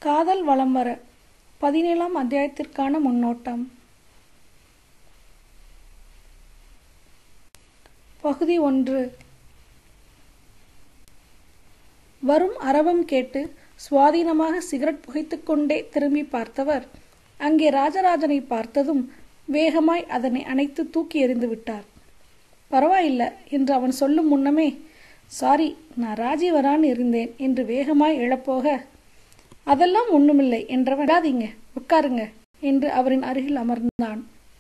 காதல் வலம் வர பதினேழாம் அத்தியாயத்திற்கான முன்னோட்டம் பகுதி ஒன்று வரும் அரவம் கேட்டு சுவாதீனமாக சிகரெட் புகைத்துக்கொண்டே திரும்பி பார்த்தவர் அங்கே ராஜராஜனை பார்த்ததும் வேகமாய் அதனை அணைத்து தூக்கி எறிந்து விட்டார் பரவாயில்ல என்று அவன் சொல்லும் முன்னமே சாரி நான் ராஜீவரான் இருந்தேன் என்று வேகமாய் எழப்போக அதெல்லாம் ஒண்ணுமில்லை என்றவன் விடாதீங்க உட்காருங்க என்று அவரின் அருகில் அமர்ந்தான்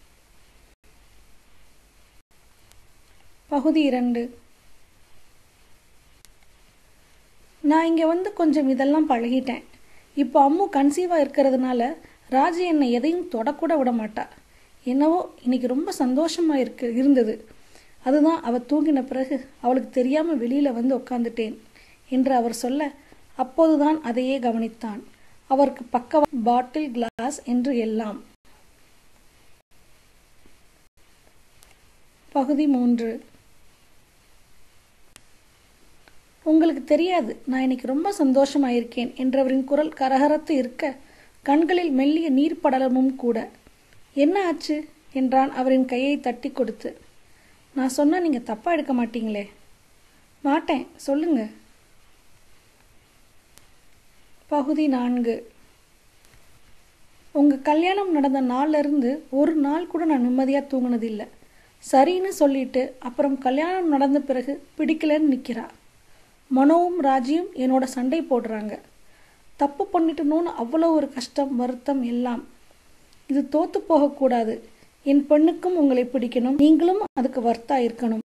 பகுதி இரண்டு நான் இங்கே வந்து கொஞ்சம் இதெல்லாம் பழகிட்டேன் இப்போ அம்மு கன்சீவாக இருக்கிறதுனால ராஜி என்னை எதையும் தொடக்கூட விட மாட்டா என்னவோ இன்னைக்கு ரொம்ப சந்தோஷமாக இருக்கு இருந்தது அதுதான் அவள் தூங்கின பிறகு அவளுக்கு தெரியாமல் வெளியில் வந்து உட்காந்துட்டேன் என்று அவர் சொல்ல அப்போதுதான் அதையே கவனித்தான் அவருக்கு பக்க பாட்டில் கிளாஸ் என்று எல்லாம் பகுதி மூன்று உங்களுக்கு தெரியாது நான் இன்னைக்கு ரொம்ப சந்தோஷமா இருக்கேன் என்றவரின் குரல் கரகரத்து இருக்க கண்களில் மெல்லிய நீர் படலமும் கூட என்ன ஆச்சு என்றான் அவரின் கையை தட்டி கொடுத்து நான் சொன்னா நீங்க தப்பா எடுக்க மாட்டீங்களே மாட்டேன் சொல்லுங்க பகுதி நான்கு உங்க கல்யாணம் நடந்த நாள்ல இருந்து ஒரு நாள் கூட நான் நிம்மதியா தூங்கினதில்லை சரின்னு சொல்லிட்டு அப்புறம் கல்யாணம் நடந்த பிறகு பிடிக்கலன்னு நிக்கிறா மனோவும் ராஜியும் என்னோட சண்டை போடுறாங்க தப்பு பண்ணிட்டணும்னு அவ்வளோ ஒரு கஷ்டம் வருத்தம் எல்லாம் இது தோத்து போகக்கூடாது என் பெண்ணுக்கும் உங்களை பிடிக்கணும் நீங்களும் அதுக்கு வர்த்தா இருக்கணும்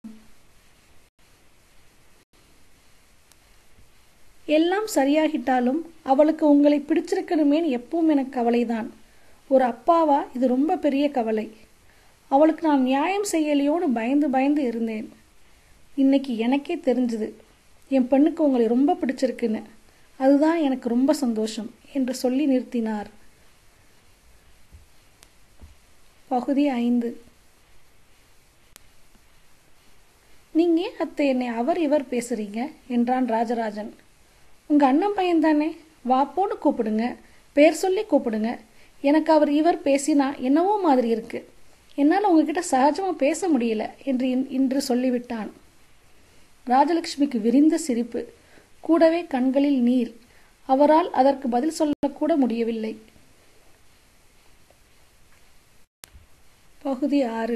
எல்லாம் சரியாகிட்டாலும் அவளுக்கு உங்களை பிடிச்சிருக்கணுமேன்னு எப்பவும் எனக்கு கவலைதான் ஒரு அப்பாவா இது ரொம்ப பெரிய கவலை அவளுக்கு நான் நியாயம் செய்யலையோன்னு பயந்து பயந்து இருந்தேன் இன்னைக்கு எனக்கே தெரிஞ்சுது என் பெண்ணுக்கு உங்களை ரொம்ப பிடிச்சிருக்குன்னு அதுதான் எனக்கு ரொம்ப சந்தோஷம் என்று சொல்லி நிறுத்தினார் பகுதி ஐந்து நீங்க ஏன் அத்தை என்னை அவர் இவர் பேசுறீங்க என்றான் ராஜராஜன் உங்க அண்ணன் பையன் தானே வாப்போன்னு கூப்பிடுங்க பேர் சொல்லி கூப்பிடுங்க எனக்கு அவர் இவர் பேசினா என்னவோ மாதிரி இருக்கு என்னால் உங்ககிட்ட சகஜமா பேச முடியல என்று இன்று சொல்லிவிட்டான் ராஜலட்சுமிக்கு விரிந்த சிரிப்பு கூடவே கண்களில் நீர் அவரால் அதற்கு பதில் சொல்லக்கூட முடியவில்லை பகுதி ஆறு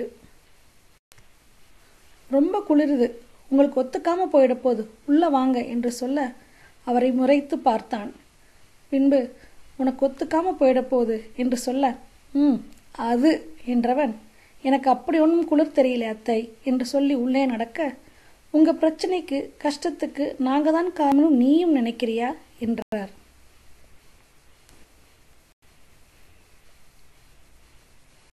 ரொம்ப குளிருது உங்களுக்கு ஒத்துக்காம போயிட போது உள்ள வாங்க என்று சொல்ல அவரை முறைத்து பார்த்தான் பின்பு உனக்கு ஒத்துக்காம போயிட போகுது என்று சொல்ல ம் அது என்றவன் எனக்கு அப்படி ஒன்றும் குளிர் தெரியல அத்தை என்று சொல்லி உள்ளே நடக்க உங்க பிரச்சனைக்கு கஷ்டத்துக்கு நாங்க தான் காரணம் நீயும் நினைக்கிறியா என்றார்